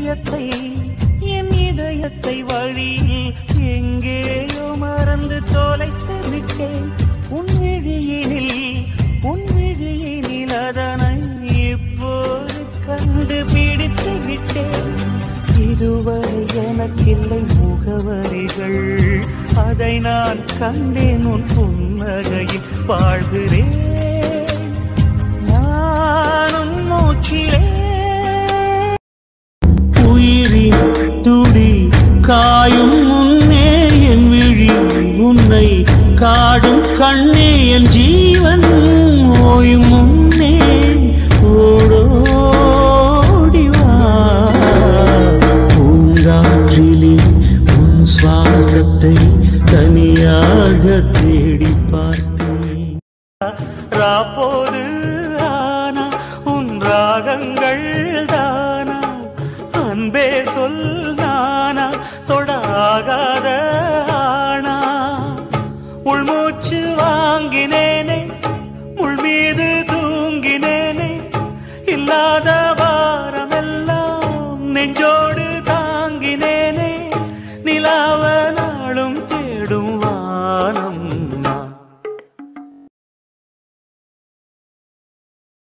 இதயத்தை என் இதயத்தை வழியில் எங்கேயோ மறந்து தொலைத்து விட்டேன் உன் விழியினில் உன் விழியினில் அதனை இப்போது கண்டுபிடித்து விட்டேன் இதுவரை எனக்கில்லை முகவரிகள் அதை நான் கண்டேன் உன் புன்னகையில் வாழ்கிறேன் நானும் மூச்சிலே உயிரின் துடி காயும் முன்னே என் விழி உன்னை காடும் கண்ணே என் ஜீவன் ஓயும் முன்னே ஓடோடி வா பூங்காற்றிலே உன் சுவாசத்தை தனியாக தேடி பார்த்தேன் ராப்போது ஆனா உன் ராகங்கள் தானா அன்பே சொல் நானா தொடாகாத ஆனா உள்மூச்சு வாங்கினேனே முள் மீது தூங்கினேனே இல்லாத வாரமெல்லாம் நெஞ்சோடு தாங்கினேனே நிலாவன